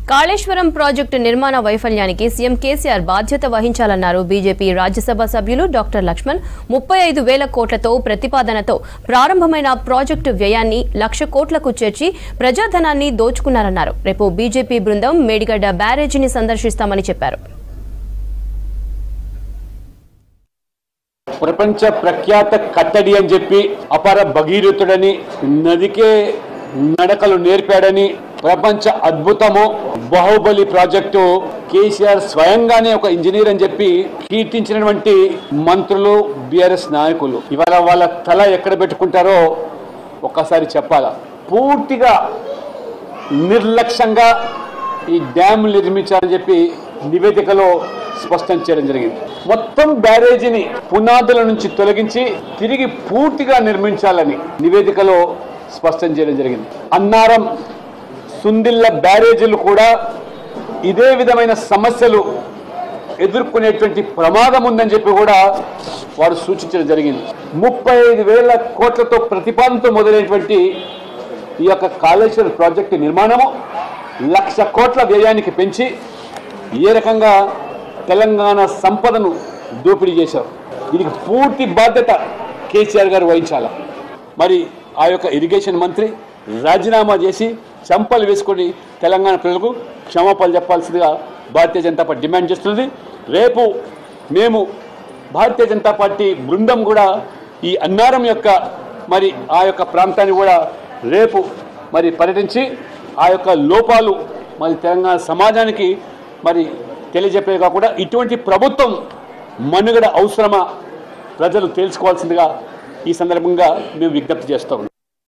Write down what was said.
Kaleshwaram project నిర్మాణ వైఫల్యానికి CM KCR బాధ్యత వహించాలన్నారు బీజేపీ రాజ్యసభ సభ్యులు డాక్టర్ లక్ష్మణ్ ముప్పై ఐదు వేల కోట్లతో ప్రతిపాదనతో ప్రారంభమైన ప్రాజెక్టు వ్యయాన్ని లక్ష కోట్లకు చేర్చి ప్రజాధనాన్ని దోచుకున్నారన్నారు రేపు బీజేపీ బృందం మేడిగడ్డ బ్యారేజీని సందర్శిస్తామని చెప్పారు ప్రపంచ ప్రఖ్యాత కట్టడి అని చెప్పి అపర భగీరథుడని నదికే నడకలు నేర్పాడని ప్రపంచ అద్భుతము బాహుబలి ప్రాజెక్టు కేసీఆర్ స్వయంగానే ఒక ఇంజనీర్ అని చెప్పి కీర్తించినటువంటి మంత్రులు బీఆర్ఎస్ నాయకులు ఇవాళ వాళ్ళ తల ఎక్కడ పెట్టుకుంటారో ఒక్కసారి చెప్పాలా పూర్తిగా నిర్లక్ష్యంగా ఈ డ్యామ్ నిర్మించాలని చెప్పి నివేదికలో స్పష్టం చేయడం జరిగింది మొత్తం బ్యారేజీని పునాదుల నుంచి తొలగించి తిరిగి పూర్తిగా నిర్మించాలని నివేదికలో స్పష్టం చేయడం జరిగింది అన్నారం సుందిల్ల బ్యారేజీలు కూడా ఇదే విధమైన సమస్యలు ఎదుర్కొనేటువంటి ప్రమాదం ఉందని చెప్పి కూడా వారు సూచించడం జరిగింది ముప్పై ఐదు వేల కోట్లతో ప్రతిపాదనతో మొదలైనటువంటి ఈ యొక్క కాళేశ్వరం ప్రాజెక్టు నిర్మాణము లక్ష కోట్ల వ్యయానికి పెంచి ఏ రకంగా తెలంగాణ సంపదను దోపిడీ చేశారు దీనికి పూర్తి బాధ్యత కేసీఆర్ గారు వహించాల మరి ఆ యొక్క ఇరిగేషన్ మంత్రి రాజీనామా చేసి చంపలు వేసుకొని తెలంగాణ ప్రజలకు క్షమాపణలు చెప్పాల్సిందిగా భారతీయ జనతా పార్టీ డిమాండ్ చేస్తున్నది రేపు మేము భారతీయ జనతా పార్టీ బృందం కూడా ఈ అన్నారం యొక్క మరి ఆ యొక్క ప్రాంతాన్ని కూడా రేపు మరి పర్యటించి ఆ యొక్క లోపాలు మరి తెలంగాణ సమాజానికి మరి తెలియజెప్పే కాకుండా ఇటువంటి ప్రభుత్వం మనుగడ అవసరమా ప్రజలు తెలుసుకోవాల్సిందిగా ఈ సందర్భంగా మేము విజ్ఞప్తి చేస్తాం